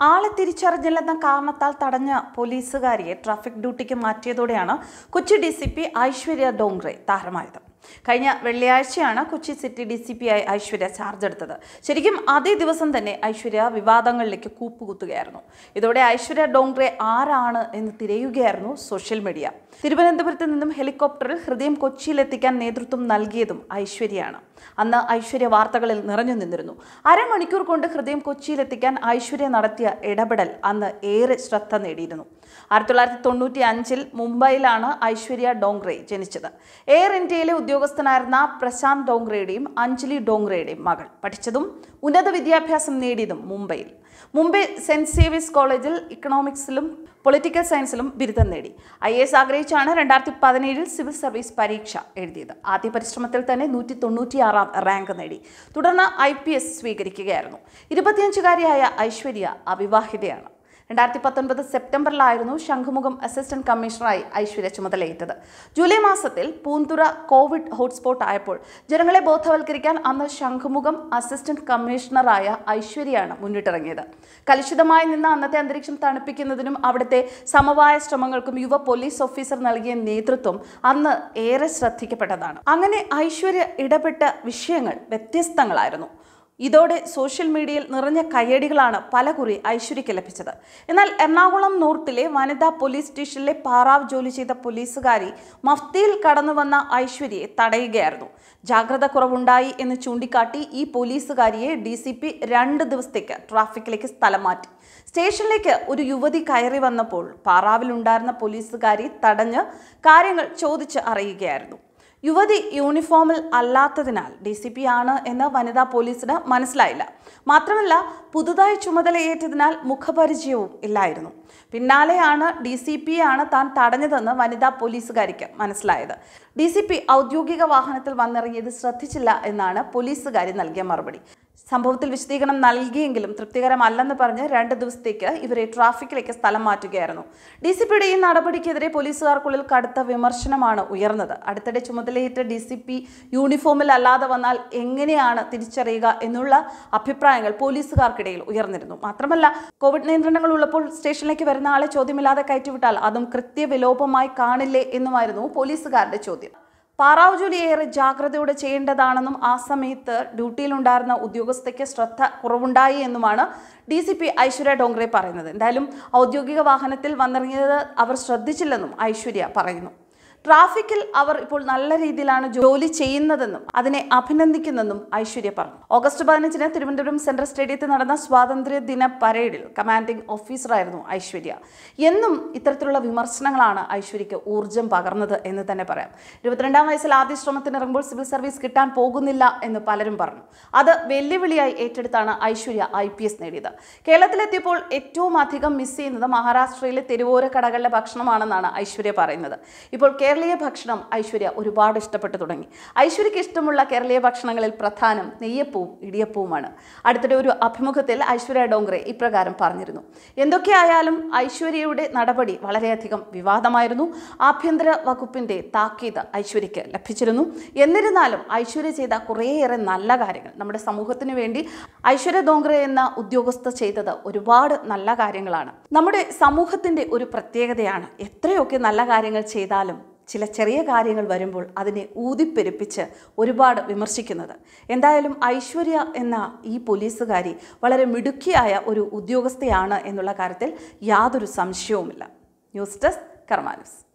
ആളെ തിരിച്ചറിഞ്ഞില്ലെന്ന കാരണത്താൽ തടഞ്ഞ പോലീസുകാരിയെ ട്രാഫിക് ഡ്യൂട്ടിക്ക് മാറ്റിയതോടെയാണ് Kochi D C P Aishwarya Dongre താരമായത് കഴിഞ്ഞ വെള്ളിയാഴ്ചയാണ് Kochi city D C P ആയി ഐശ്വര്യ ചാർജ് എടുത്തത് ശരിക്കും അതേ ദിവസം തന്നെ ഐശ്വര്യ വിവാദങ്ങളിലേക്ക് കൂപ്പുകുത്തുകയായിരുന്നു ഇതോടെ ഐശ്വര്യ ഡോങ്റെ ആരാണ് എന്ന് തിരയുകയായിരുന്നു സോഷ്യൽ മീഡിയ തിരുവനന്തപുരത്ത് നിന്നും ഹെലികോപ്റ്ററിൽ ഹൃദയം കൊച്ചിയിലെത്തിക്കാൻ നേതൃത്വം നൽകിയതും ഐശ്വര്യയാണ് അന്ന് ഐശ്വര്യ വാർത്തകളിൽ നിറഞ്ഞു നിന്നിരുന്നു അരമണിക്കൂർ കൊണ്ട് ഹൃദയം കൊച്ചിയിലെത്തിക്കാൻ ഐശ്വര്യ നടത്തിയ ഇടപെടൽ അന്ന് ഏറെ ശ്രദ്ധ നേടിയിരുന്നു ആയിരത്തി തൊള്ളായിരത്തി തൊണ്ണൂറ്റി അഞ്ചിൽ മുംബൈയിലാണ് ഐശ്വര്യ ഡോങ്റെ ജനിച്ചത് എയർ ഇന്ത്യയിലെ ഉദ്യോഗസ്ഥനായിരുന്ന പ്രശാന്ത് ഡോങ്റെയുടെയും അഞ്ജലി ഡോങ്റെയുടെയും മകൾ പഠിച്ചതും ഉന്നത വിദ്യാഭ്യാസം നേടിയതും മുംബൈയിൽ മുംബൈ സെന്റ് സേവിയസ് കോളേജിൽ ഇക്കണോമിക്സിലും പൊളിറ്റിക്കൽ സയൻസിലും ബിരുദം നേടി ഐ എസ് ആഗ്രഹിച്ചാണ് രണ്ടായിരത്തി പതിനേഴിൽ സിവിൽ സർവീസ് പരീക്ഷ എഴുതിയത് ആദ്യ പരിശ്രമത്തിൽ തന്നെ നൂറ്റി തൊണ്ണൂറ്റിയാറാം റാങ്ക് നേടി തുടർന്ന് ഐ പി എസ് സ്വീകരിക്കുകയായിരുന്നു ഇരുപത്തിയഞ്ചുകാരിയായ ഐശ്വര്യ അവിവാഹിതയാണ് രണ്ടായിരത്തി പത്തൊൻപത് സെപ്റ്റംബറിലായിരുന്നു ശംഖുമുഖം അസിസ്റ്റന്റ് കമ്മീഷണറായി ഐശ്വര്യ ചുമതലയേറ്റത് ജൂലൈ മാസത്തിൽ പൂന്തുറ കോവിഡ് ഹോട്ട്സ്പോട്ട് ആയപ്പോൾ ജനങ്ങളെ ബോധവൽക്കരിക്കാൻ അന്ന് ശംഖുമുഖം അസിസ്റ്റന്റ് കമ്മീഷണറായ ഐശ്വര്യയാണ് മുന്നിട്ടിറങ്ങിയത് കലുഷിതമായി നിന്ന അന്നത്തെ അന്തരീക്ഷം തണുപ്പിക്കുന്നതിനും അവിടുത്തെ സമവായ ശ്രമങ്ങൾക്കും യുവ പോലീസ് ഓഫീസർ നൽകിയ നേതൃത്വം അന്ന് ഏറെ ശ്രദ്ധിക്കപ്പെട്ടതാണ് അങ്ങനെ ഐശ്വര്യ ഇടപെട്ട വിഷയങ്ങൾ വ്യത്യസ്തങ്ങളായിരുന്നു ഇതോടെ സോഷ്യൽ മീഡിയയിൽ നിറഞ്ഞ കയ്യടികളാണ് പലകുറി ഐശ്വര്യയ്ക്ക് ലഭിച്ചത് എന്നാൽ എറണാകുളം നോർത്തിലെ വനിതാ പോലീസ് സ്റ്റേഷനിലെ പാറാവ് ജോലി ചെയ്ത പോലീസുകാരി മഫ്തിയിൽ കടന്നു വന്ന ഐശ്വര്യയെ തടയുകയായിരുന്നു ജാഗ്രത കുറവുണ്ടായി എന്ന് ചൂണ്ടിക്കാട്ടി ഈ പോലീസുകാരിയെ ഡി സി പി രണ്ട് ദിവസത്തേക്ക് ട്രാഫിക്കിലേക്ക് സ്ഥലം മാറ്റി സ്റ്റേഷനിലേക്ക് ഒരു യുവതി കയറി വന്നപ്പോൾ പാറാവിലുണ്ടായിരുന്ന പോലീസുകാരി തടഞ്ഞ് കാര്യങ്ങൾ ചോദിച്ച് അറിയുകയായിരുന്നു യുവതി യൂണിഫോമിൽ അല്ലാത്തതിനാൽ ഡി സി പി ആണ് എന്ന് വനിതാ പോലീസിന് മനസ്സിലായില്ല മാത്രമല്ല പുതുതായി ചുമതലയേറ്റതിനാൽ മുഖപരിചയവും ഇല്ലായിരുന്നു പിന്നാലെയാണ് ഡി സി പി ആണ് താൻ തടഞ്ഞതെന്ന് വനിതാ പോലീസുകാരിക്ക് മനസ്സിലായത് ഡി സി പി ഔദ്യോഗിക വാഹനത്തിൽ വന്നിറങ്ങിയത് ശ്രദ്ധിച്ചില്ല എന്നാണ് പോലീസുകാരി നൽകിയ മറുപടി സംഭവത്തിൽ വിശദീകരണം നൽകിയെങ്കിലും തൃപ്തികരമല്ലെന്ന് പറഞ്ഞ് രണ്ട് ദിവസത്തേക്ക് ഇവരെ ട്രാഫിക്കിലേക്ക് സ്ഥലം മാറ്റുകയായിരുന്നു ഡി സി പിയുടെ ഈ നടപടിക്കെതിരെ പോലീസുകാർക്കുള്ളിൽ കടുത്ത വിമർശനമാണ് ഉയർന്നത് അടുത്തിടെ ചുമതലയേറ്റ ഡി സി പി യൂണിഫോമിൽ അല്ലാതെ വന്നാൽ എങ്ങനെയാണ് തിരിച്ചറിയുക എന്നുള്ള അഭിപ്രായങ്ങൾ പോലീസുകാർക്കിടയിൽ ഉയർന്നിരുന്നു മാത്രമല്ല കോവിഡ് നിയന്ത്രണങ്ങൾ ഉള്ളപ്പോൾ സ്റ്റേഷനിലേക്ക് വരുന്ന ആളെ ചോദ്യമില്ലാതെ കയറ്റിവിട്ടാൽ അതും കൃത്യവിലോപമായി കാണില്ലേ എന്നുമായിരുന്നു പോലീസുകാരുടെ ചോദ്യം പാറാവ് ജോലി ഏറെ ജാഗ്രതയോടെ ചെയ്യേണ്ടതാണെന്നും ആ സമയത്ത് ഡ്യൂട്ടിയിലുണ്ടായിരുന്ന ഉദ്യോഗസ്ഥയ്ക്ക് ശ്രദ്ധ കുറവുണ്ടായി എന്നുമാണ് D C P Aishwarya Dongre പറയുന്നത് എന്തായാലും ഔദ്യോഗിക വാഹനത്തിൽ വന്നിറങ്ങിയത് അവർ ശ്രദ്ധിച്ചില്ലെന്നും ഐശ്വര്യ പറയുന്നു ട്രാഫിക്കിൽ അവർ ഇപ്പോൾ നല്ല രീതിയിലാണ് ജോലി ചെയ്യുന്നതെന്നും അതിനെ അഭിനന്ദിക്കുന്നെന്നും ഐശ്വര്യ പറഞ്ഞു ഓഗസ്റ്റ് പതിനഞ്ചിന് തിരുവനന്തപുരം സെൻട്രൽ സ്റ്റേഡിയത്തിൽ നടന്ന സ്വാതന്ത്ര്യ ദിന പരേഡിൽ കമാൻഡിംഗ് ഓഫീസറായിരുന്നു ഐശ്വര്യ എന്നും ഇത്തരത്തിലുള്ള വിമർശനങ്ങളാണ് ഐശ്വര്യയ്ക്ക് ഊർജം പകർന്നത് എന്ന് തന്നെ പറയാം ഇരുപത്തിരണ്ടാം വയസ്സിൽ ആദ്യ ശ്രമത്തിനിറങ്ങുമ്പോൾ സിവിൽ സർവീസ് കിട്ടാൻ പോകുന്നില്ല എന്ന് പലരും പറഞ്ഞു അത് വെല്ലുവിളിയായി ഏറ്റെടുത്താണ് ഐശ്വര്യ ഐ പി എസ് നേടിയത് കേരളത്തിലെത്തിയപ്പോൾ ഏറ്റവും അധികം മിസ് ചെയ്യുന്നത് മഹാരാഷ്ട്രയിലെ തെരുവോര കടകളിലെ ഭക്ഷണമാണെന്നാണ് ഐശ്വര്യ പറയുന്നത് ഇപ്പോൾ കേരളീയ ഭക്ഷണം ഐശ്വര്യ ഒരുപാട് ഇഷ്ടപ്പെട്ടു തുടങ്ങി ഐശ്വര്യയ്ക്ക് ഇഷ്ടമുള്ള കേരളീയ ഭക്ഷണങ്ങളിൽ പ്രധാനം നെയ്യപ്പവും ഇടിയപ്പവുമാണ് അടുത്തിടെ ഒരു അഭിമുഖത്തിൽ ഐശ്വര്യ ഡോങ്റെ ഇപ്രകാരം പറഞ്ഞിരുന്നു എന്തൊക്കെയായാലും ഐശ്വര്യയുടെ നടപടി വളരെയധികം വിവാദമായിരുന്നു ആഭ്യന്തര വകുപ്പിന്റെ താക്കീത് ഐശ്വര്യയ്ക്ക് ലഭിച്ചിരുന്നു എന്നിരുന്നാലും ഐശ്വര്യ ചെയ്ത കുറേയേറെ നല്ല കാര്യങ്ങൾ നമ്മുടെ സമൂഹത്തിന് വേണ്ടി ഐശ്വര്യ ഡോങ്റെ എന്ന ഉദ്യോഗസ്ഥ ചെയ്തത് ഒരുപാട് നല്ല കാര്യങ്ങളാണ് നമ്മുടെ സമൂഹത്തിന്റെ ഒരു പ്രത്യേകതയാണ് എത്രയൊക്കെ നല്ല കാര്യങ്ങൾ ചെയ്താലും ചില ചെറിയ കാര്യങ്ങൾ വരുമ്പോൾ അതിനെ ഊതിപ്പെരുപ്പിച്ച് ഒരുപാട് വിമർശിക്കുന്നത് എന്തായാലും ഐശ്വര്യ എന്ന ഈ പോലീസുകാരി വളരെ മിടുക്കിയായ ഒരു ഉദ്യോഗസ്ഥയാണ് എന്നുള്ള കാര്യത്തിൽ യാതൊരു സംശയവുമില്ല ന്യൂസ് ഡെസ്ക് കർമാനൂസ്